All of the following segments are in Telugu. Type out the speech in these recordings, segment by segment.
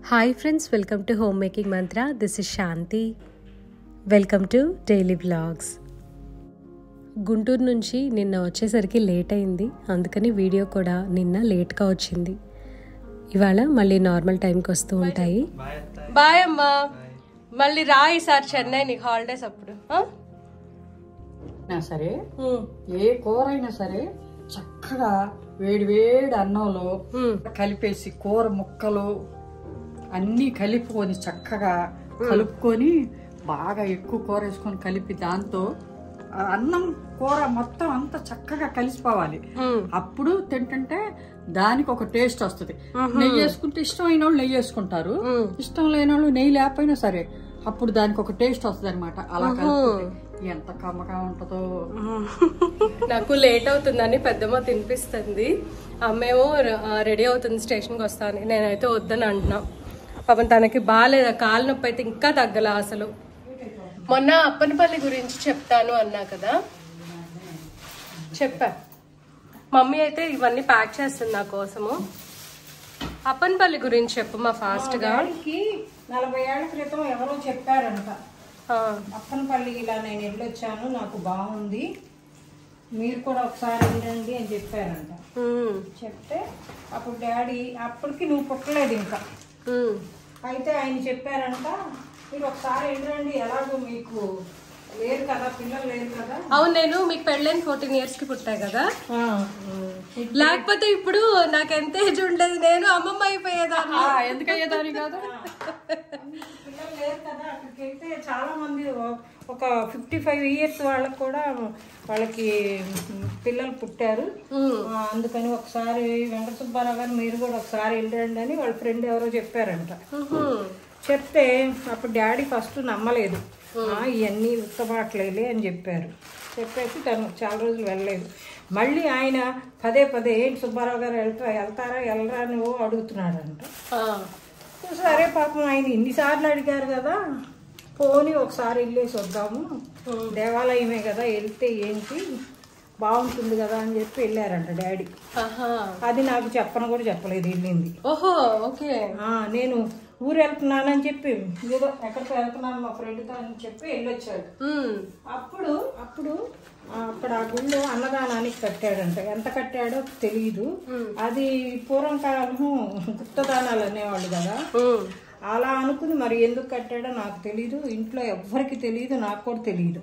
Hi friends welcome to home making Mantra this is Shanti welcome to daily blogs Guntur నుంచి నిన్న వచ్చేసరికి లేట్ అయింది అందుకని వీడియో కూడా నిన్న లేట్గా వచ్చింది ఇవాళ మళ్ళీ నార్మల్ టైంకి వస్తూ ఉంటాయి బాయ్ అమ్మా మళ్ళీ రా ఈసారి చెన్నై నీకు హాలిడేస్ అప్పుడు ఆ? అయినా సరే ఉమ్, ఏ కూర అయినా సరే చక్కగా వేడి వేడి అన్నంలో ఉమ్, కలిపేసి కూర ముక్కలు అన్నీ కలుపుకొని చక్కగా కలుపుకొని బాగా ఎక్కువ కూర వేసుకొని కలిపి దాంతో ఆ అన్నం కూర మొత్తం అంతా చక్కగా కలిసిపోవాలి ఉమ్. అప్పుడు తింటుంటే దానికి ఒక టేస్ట్ వస్తుంది నెయ్యి వేసుకుంటే ఇష్టం అయిన వాళ్ళు నెయ్యి వేసుకుంటారు ఉమ్. ఇష్టం లేని వాళ్ళు నెయ్యి లేకపోయినా సరే అప్పుడు దానికి ఒక టేస్ట్ వస్తుంది అనమాట అలా కలుపుకుంటే ఎంత కమ్మగా ఉంటుందో నాకు లేట్ అవుతుందని పెద్దమ్మ తినిపిస్తుంది అమ్మేమో రెడీ అవుతుంది స్టేషన్కి వస్తాను నేనైతే వద్దని అంటున్నా పాపం తనకి బాగాలేదు కాలు నొప్పి అయితే ఇంకా తగ్గల అసలు మొన్న అప్పనపల్లి గురించి చెప్తాను అన్నా కదా చెప్పా మమ్మీ అయితే ఇవన్నీ ప్యాక్ చేస్తుంది నా కోసము అప్పనపల్లి గురించి చెప్పు మా ఫాస్ట్ గా డాడీకి నలభై ఏళ్ల క్రితం ఎవరో చెప్పారంట ఆ, అప్పనపల్లి ఇలా నేను వెళ్ళొచ్చాను నాకు బాగుంది మీరు కూడా ఒకసారి వెళ్ళండి అని చెప్పారంట ఉమ్, చెప్తే అప్పుడు డాడీ అప్పటికి నువ్వు పుట్టలేదు ఇంకా ఉమ్, అయితే ఆయన చెప్పారంట మీరు ఒకసారి వెళ్ళండి ఎలాగో మీకు లేరు కదా పిల్లలు లేరు కదా అవును నేను మీకు పెళ్ళైన ఫోర్టీన్ ఇయర్స్ కి పుట్టా కదా లేకపోతే ఇప్పుడు నాకు ఎంత ఏజ్ ఉండేది నేను అమ్మమ్మ అయిపోయేదాన్ని ఎందుకు అయ్యేదాని కాదు పిల్లలు లేరు కదా అక్కడికి వెళ్తే చాలా మంది ఓ- ఒక ఫిఫ్టీ ఫైవ్ ఇయర్స్ వాళ్ళకి కూడా వాళ్ళకి పిల్లలు పుట్టారు ఉమ్, ఆ, అందుకని ఒకసారి వెంకట సుబ్బారావు గారు మీరు కూడా ఒకసారి వెళ్ళండి అని వాళ్ళ ఫ్రెండ్ ఎవరో చెప్పారంట ఉహుం, చెప్తే అప్పుడు డాడీ ఫస్ట్ నమ్మలేదు ఆ, ఇవన్నీ ఉత్తమాటలేలే అని చెప్పారు చెప్పేసి తను చాలా రోజులు వెళ్ళలేదు మళ్ళీ ఆయన పదే పదే ఏంటి సుబ్బారావు గారు వెళ్తా వెళ్తారా వెళ్ళరా అని ఓ అడుగుతున్నాడంట ఆ, సరే పాపం ఆయన ఇన్నిసార్లు అడిగారు కదా పోని ఒకసారి వెళ్ళేసి వద్దాము దేవాలయమే కదా వెళ్తే ఏంటి బాగుంటుంది కదా అని చెప్పి వెళ్ళారంట డాడీ ఆహా. అది నాకు చెప్పను కూడా చెప్పలేదు వెళ్ళింది ఓహో ఓకే ఆ, నేను ఊరు వెళ్తున్నానని చెప్పి ఏదో ఎక్కడికి వెళ్తున్నాను మా ఫ్రెండ్తో అని చెప్పి వెళ్ళొచ్చాడు ఉమ్, అప్పుడు అప్పుడు ఆ, అక్కడ ఆ గుళ్ళో అన్నదానానికి కట్టాడంట ఎంత కట్టాడో తెలియదు అది పూర్వం కాలం గుప్తదానాలు అనేవాళ్ళు కదా ఉమ్, అలా అనుకుని మరి ఎందుకు కట్టాడో నాకు తెలియదు ఇంట్లో ఎవ్వరికి తెలియదు నాకు కూడా తెలియదు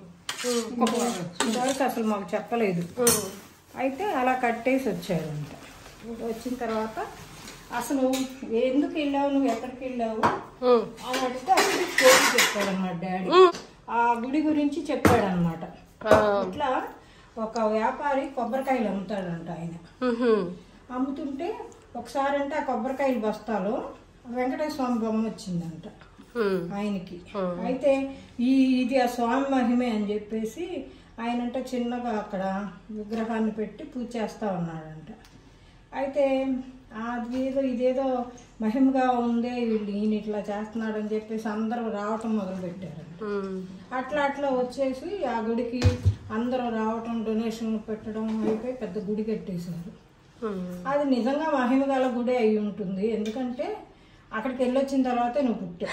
ఇంతవరకు అసలు మాకు చెప్పలేదు ఉమ్, అయితే అలా కట్టేసి వచ్చాడంట వచ్చిన తర్వాత అసలు ఎందుకు వెళ్ళావు నువ్వు ఎక్కడికి వెళ్ళావు ఉమ్, అని అడిగితే అప్పుడు స్టోరీ చెప్పాడన్నమాట డాడీ ఆ గుడి గురించి చెప్పాడనమాట ఆ, ఇట్లా ఒక వ్యాపారి కొబ్బరికాయలు అమ్ముతాడంట ఆయన ఉహుం, అమ్ముతుంటే ఒకసారి అంటే ఆ కొబ్బరికాయల బస్తాలో వెంకటేశ్వర స్వామి బొమ్మ వచ్చిందంట ఉమ్, ఆయనకి అయితే ఈ ఇది ఆ స్వామి మహిమే అని చెప్పేసి ఆయనంట చిన్నగా అక్కడ విగ్రహాన్ని పెట్టి పూజ చేస్తా ఉన్నాడంట అయితే అది ఏదో ఇదేదో మహిమగా ఉందే వీళ్ళు ఈయన ఇట్లా చేస్తున్నాడని చెప్పేసి అందరూ రావటం మొదలు పెట్టారంట ఉమ్, అట్లా అట్లా వచ్చేసి ఆ గుడికి అందరూ రావటం డొనేషన్లు పెట్టడం అయిపోయి పెద్ద గుడి కట్టేశారు ఉమ్. అది నిజంగా మహిమ గల గుడి అయి ఉంటుంది ఎందుకంటే అక్కడికి వెళ్ళొచ్చిన తర్వాతే నువ్వు పుట్టా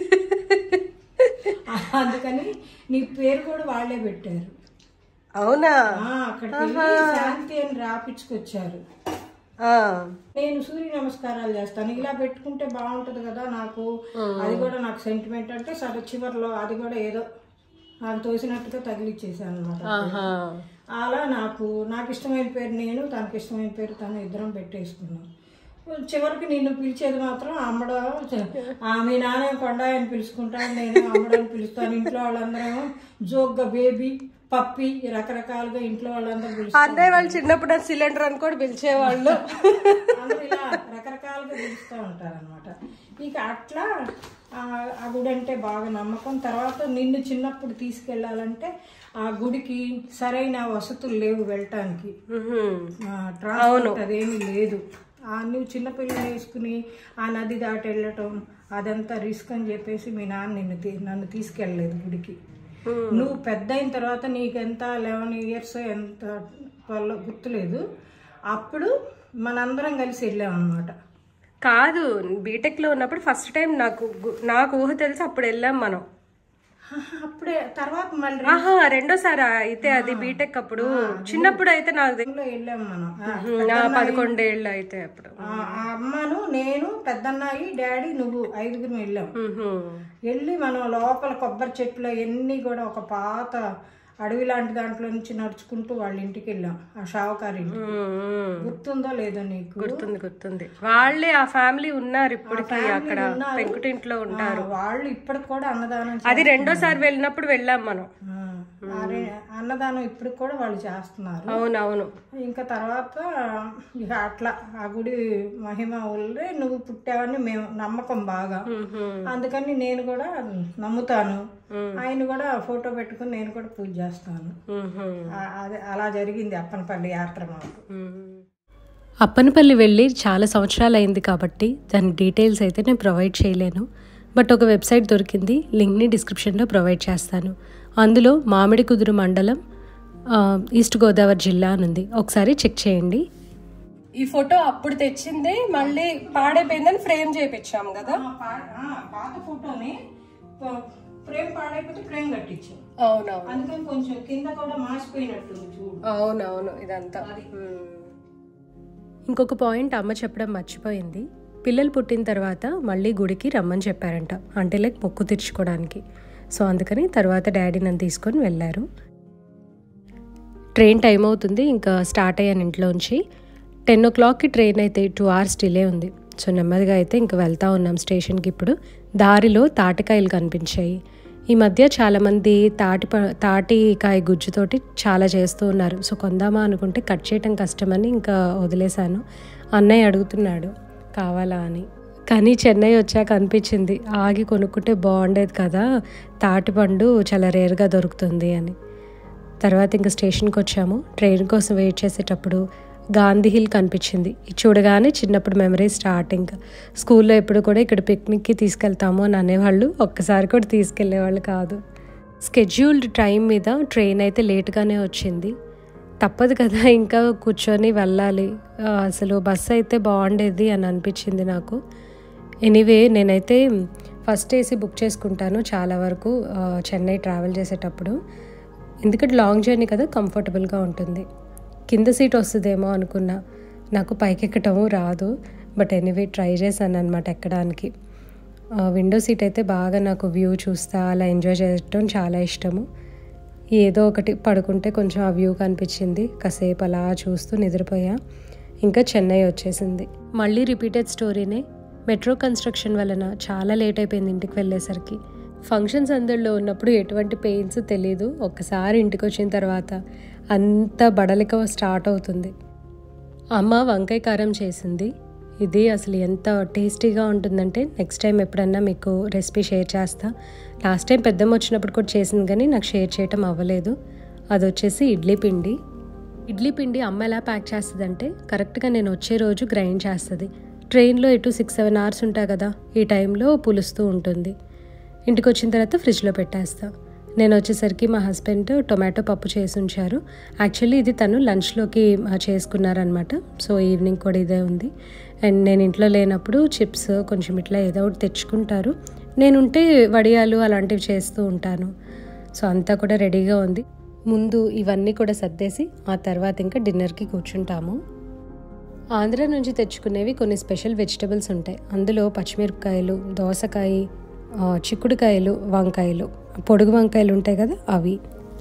అందుకని నీ పేరు కూడా వాళ్ళే పెట్టారు అవునా ఆ, అక్కడికి వెళ్ళి శాంతి అని రాపించుకొచ్చారు ఆ, నేను సూర్య నమస్కారాలు చేస్తాను ఇలా పెట్టుకుంటే బాగుంటది కదా నాకు అది కూడా నాకు సెంటిమెంట్ అంటే సరే చివరిలో అది కూడా ఏదో నాకు తోసినట్టుగా తగిలిచ్చేసాను అనమాట ఆహా. అలా నాకు నాకు ఇష్టమైన పేరు నేను తనకి ఇష్టమైన పేరు తను ఇద్దరం పెట్టేసుకున్నాం చివరికి నిన్ను పిలిచేది మాత్రం అమ్మడ మీ నాన్న కొండ అని పిలుచుకుంటాను నేను అమ్మడని పిలుస్తాను ఇంట్లో వాళ్ళందరూ జోగ్గా బేబీ పప్పి రకరకాలుగా ఇంట్లో వాళ్ళందరూ పిలుస్తారు అన్నయ్య వాళ్ళు చిన్నప్పుడు సిలిండర్ అని కూడా పిలిచేవాళ్ళు అందరూ ఇలా రకరకాలుగా పిలుస్తూ ఉంటారు అనమాట ఇక అట్లా ఆ ఆ గుడి అంటే బాగా నమ్మకం తర్వాత నిన్ను చిన్నప్పుడు తీసుకెళ్ళాలంటే ఆ గుడికి సరైన వసతులు లేవు వెళ్ళటానికి ఉహుం, ట్రాన్స్పోర్ట్ అదేమీ లేదు ఆ నువ్వు చిన్నపిల్లని వేసుకుని ఆ నది దాటి వెళ్ళటం అదంతా రిస్క్ అని చెప్పేసి మీ నాన్న నిన్ను తీ- నన్ను తీసుకెళ్ళలేదు గుడికి నువ్వు పెద్ద అయిన తర్వాత నీకెంత లెవెన్ ఇయర్స్ ఎంత ట్వెల్వ్ గుర్తులేదు అప్పుడు మనందరం కలిసి వెళ్ళాం అనమాట కాదు బీటెక్ లో ఉన్నప్పుడు ఫస్ట్ టైం నాకు గు- నాకు ఊహ తెలిసి అప్పుడు వెళ్ళాం మనం ఆహా, అప్పుడే తర్వాత మళ్ళీ ఆహా రెండోసారి అయితే అది బీటెక్ అప్పుడు చిన్నప్పుడు అయితే నాకు తె- లో వెళ్ళాం మనం ఆ, నా పదకొండేళ్ళు అయితే అప్పుడు ఆ ఆ అమ్మను నేను పెద్దన్నాయి డాడీ నువ్వు ఐదుగురు వెళ్ళాం మ్హూ. వెళ్ళి మనం లోపల కొబ్బరి చెట్లు ఎన్ని కూడా ఒక పాత అడవి లాంటి దాంట్లో నుంచి నడుచుకుంటూ వాళ్ళ ఇంటికి వెళ్ళాం ఆ షావుకారి ఇంటికి మ్మ్. గుర్తుందో లేదో నీకు గుర్తుంది గుర్తుంది వాళ్ళే ఆ ఫ్యామిలీ ఉన్నారు ఇప్పటికి అక్కడ పెంకుటింట్లో ఆ, ఉంటారు వాళ్ళు ఇప్పటికి కూడా అన్నదానం చే- అది రెండోసారి వెళ్ళినప్పుడు వెళ్ళాం మనం ఆ, ఆ రె- అన్నదానం ఇప్పటికి కూడా వాళ్ళు చేస్తున్నారు అవునవును ఇంకా తర్వాత ఇక అట్లా ఆ గుడి మహిమ వల్లే నువ్వు పుట్టావని మేము నమ్మకం బాగా అందుకని నేను కూడా నమ్ముతాను ఆయన కూడా ఫోటో పెట్టుకుని నేను కూడా పూజ చేస్తాను మ్హూ. ఆ- అదే అలా జరిగింది అప్పనపల్లి యాత్ర మాకు మ్మ్. అప్పనపల్లి వెళ్ళి చాలా సంవత్సరాలు అయింది కాబట్టి దాని డీటెయిల్స్ అయితే నేను ప్రొవైడ్ చేయలేను బట్ ఒక వెబ్సైట్ దొరికింది లింక్ని డిస్క్రిప్షన్లో ప్రొవైడ్ చేస్తాను అందులో మామిడి కుదురు మండలం ఆ, ఈస్ట్ గోదావరి జిల్లా అని ఉంది ఒకసారి చెక్ చేయండి ఈ ఫోటో అప్పుడు తెచ్చిందే మళ్ళీ పాడైపోయిందని ఫ్రేమ్ చేయించాం కదా ఆ పా- ఆ, పాత ఫోటోని ప- ఫ్రేమ్ పాడైపోతే ఫ్రేమ్ కట్టించాం అవునవును అందుకని కొంచెం కింద కూడా మాసిపోయినట్టుంది చూడు అవునవును ఇదంతా మ్మ్. ఇంకొక పాయింట్ అమ్మ చెప్పడం మర్చిపోయింది పిల్లలు పుట్టిన తర్వాత మళ్ళీ గుడికి రమ్మని చెప్పారంట అంటే లైక్ మొక్కు తీర్చుకోవడానికి సో అందుకని తర్వాత డాడీ నన్ను తీసుకొని వెళ్ళారు ట్రైన్ టైం అవుతుంది ఇంకా స్టార్ట్ అయ్యాను ఇంట్లోంచి టెన్ ఓ క్లాక్కి ట్రైన్ అయితే టూ అవర్స్ డిలే ఉంది సో నెమ్మదిగా అయితే ఇంకా వెళ్తా ఉన్నాం స్టేషన్కి ఇప్పుడు దారిలో తాటికాయలు కనిపించాయి ఈ మధ్య చాలామంది తాటి ప- తాటికాయ గుజ్జుతోటి చాలా చేస్తూ ఉన్నారు సో కొందామా అనుకుంటే కట్ చేయటం కష్టమని ఇంకా వదిలేశాను అన్నయ్య అడుగుతున్నాడు కావాలా అని కానీ చెన్నై వచ్చాక అనిపించింది ఆగి కొనుక్కుంటే బాగుండేది కదా తాటిపండు చాలా రేర్గా దొరుకుతుంది అని తర్వాత ఇంకా స్టేషన్కి వచ్చాము ట్రైన్ కోసం వెయిట్ చేసేటప్పుడు గాంధీ హిల్ కనిపించింది ఇది చూడగానే చిన్నప్పుడు మెమరీ స్టార్ట్ ఇంకా స్కూల్లో ఎప్పుడు కూడా ఇక్కడ పిక్నిక్కి తీసుకెళ్తాము అని అనేవాళ్ళు ఒక్కసారి కూడా తీసుకెళ్లేవాళ్ళు కాదు స్కెడ్యూల్డ్ టైం మీద ట్రైన్ అయితే లేట్గానే వచ్చింది తప్పదు కదా ఇంకా కూర్చొని వెళ్ళాలి ఆ, అసలు బస్సు అయితే బాగుండేది అని అనిపించింది నాకు ఎనీవే నేనైతే ఫస్ట్ ఏసీ బుక్ చేసుకుంటాను చాలా వరకు ఆ, చెన్నై ట్రావెల్ చేసేటప్పుడు ఎందుకంటే లాంగ్ జర్నీ కదా కంఫర్టబుల్గా ఉంటుంది కింద సీట్ వస్తుందేమో అనుకున్నా నాకు పైకి ఎక్కటము రాదు బట్ ఎనీవే ట్రై చేశాను అనమాట ఎక్కడానికి విండో సీట్ అయితే బాగా నాకు వ్యూ చూస్తా అలా ఎంజాయ్ చేయడం చాలా ఇష్టము ఏదో ఒకటి పడుకుంటే కొంచెం ఆ వ్యూ కనిపించింది కాసేపు అలా చూస్తూ నిద్రపోయా ఇంకా చెన్నై వచ్చేసింది మళ్ళీ రిపీటెడ్ స్టోరీనే మెట్రో కన్స్ట్రక్షన్ వలన చాలా లేట్ అయిపోయింది ఇంటికి వెళ్ళేసరికి ఫంక్షన్స్ అందరిలో ఉన్నప్పుడు ఎటువంటి పెయిన్స్ తెలియదు ఒక్కసారి ఇంటికి వచ్చిన తర్వాత అంత బడలిక స్టార్ట్ అవుతుంది అమ్మ వంకాయ కారం చేసింది ఇది అసలు ఎంత టేస్టీగా ఉంటుందంటే నెక్స్ట్ టైం ఎప్పుడన్నా మీకు రెసిపీ షేర్ చేస్తా లాస్ట్ టైం పెద్దమ్మ వచ్చినప్పుడు కూడా చేసింది కానీ నాకు షేర్ చేయటం అవ్వలేదు అది వచ్చేసి ఇడ్లీ పిండి ఇడ్లీ పిండి అమ్మ ఎలా ప్యాక్ చేస్తుందంటే కరెక్ట్గా నేను వచ్చే రోజు గ్రైండ్ చేస్తుంది ట్రైన్లో ఇటు సిక్స్ సెవెన్ అవర్స్ ఉంటాయి కదా ఈ టైంలో పులుస్తూ ఉంటుంది ఇంటికి వచ్చిన తర్వాత ఫ్రిడ్జ్లో పెట్టేస్తా నేను వచ్చేసరికి మా హస్బెండ్ టొమాటో పప్పు చేసి ఉంచారు యాక్చువల్లీ ఇది తను లంచ్లోకి ఆ, చేసుకున్నారనమాట సో ఈవినింగ్ కూడా ఇదే ఉంది అండ్ నేను ఇంట్లో లేనప్పుడు చిప్స్ కొంచెం ఇట్లా ఏదో ఒకటి తెచ్చుకుంటారు నేనుంటే వడియాలు అలాంటివి చేస్తూ ఉంటాను సో అంతా కూడా రెడీగా ఉంది ముందు ఇవన్నీ కూడా సర్దేసి ఆ తర్వాత ఇంకా డిన్నర్కి కూర్చుంటాము ఆంధ్ర నుంచి తెచ్చుకునేవి కొన్ని స్పెషల్ వెజిటబుల్స్ ఉంటాయి అందులో పచ్చిమిరపకాయలు దోసకాయ ఆ, చిక్కుడుకాయలు వంకాయలు పొడుగు వంకాయలు ఉంటాయి కదా అవి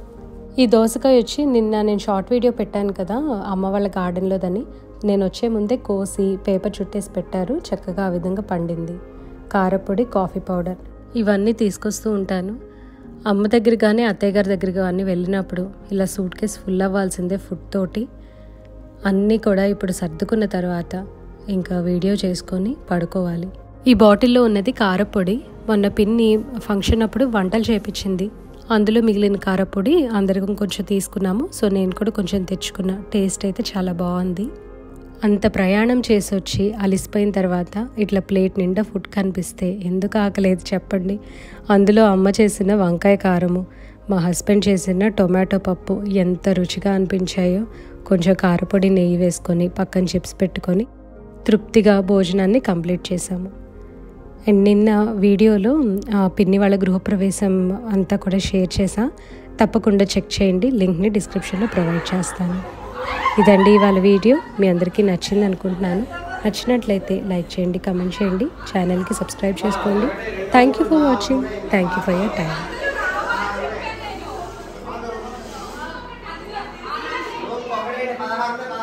ఈ దోసకాయ వచ్చి నిన్న నేను షార్ట్ వీడియో పెట్టాను కదా అమ్మ వాళ్ళ గార్డెన్లో దాన్ని నేను వచ్చే ముందే కోసి పేపర్ చుట్టేసి పెట్టారు చక్కగా ఆ విధంగా పండింది కారపొడి కాఫీ పౌడర్ ఇవన్నీ తీసుకొస్తూ ఉంటాను అమ్మ దగ్గర కానీ అత్తయ్య గారి దగ్గర కానీ వెళ్ళినప్పుడు ఇలా సూట్ కేస్ ఫుల్ అవ్వాల్సిందే ఫుడ్ తోటి అన్నీ కూడా ఇప్పుడు సర్దుకున్న తర్వాత ఇంకా వీడియో చేసుకొని పడుకోవాలి ఈ బాటిల్లో ఉన్నది కారపొడి మొన్న పిన్ని ఫంక్షన్ అప్పుడు వంటలు చేపించింది అందులో మిగిలిన కారపొడి అందరికీ కొంచెం తీసుకున్నాము సో నేను కూడా కొంచెం తెచ్చుకున్నా టేస్ట్ అయితే చాలా బాగుంది అంత ప్రయాణం చేసి వచ్చి అలిసిపోయిన తర్వాత ఇట్లా ప్లేట్ నిండా ఫుడ్ కనిపిస్తే ఎందుకు ఆకలేదు చెప్పండి అందులో అమ్మ చేసిన వంకాయ కారము మా హస్బెండ్ చేసిన టొమాటో పప్పు ఎంత రుచిగా అనిపించాయో కొంచెం కారపొడి నెయ్యి వేసుకొని పక్కన చిప్స్ పెట్టుకొని తృప్తిగా భోజనాన్ని కంప్లీట్ చేశాము అండ్ నిన్న వీడియోలో ఆ, పిన్ని వాళ్ళ గృహప్రవేశం అంతా కూడా షేర్ చేసా తప్పకుండా చెక్ చేయండి లింక్ని డిస్క్రిప్షన్లో ప్రొవైడ్ చేస్తాను ఇదండి ఇవాళ వీడియో మీ అందరికీ నచ్చింది అనుకుంటున్నాను నచ్చినట్లయితే లైక్ చేయండి కమెంట్ చేయండి ఛానల్కి సబ్స్క్రైబ్ చేసుకోండి thank you for watching thank you for your time పదహారు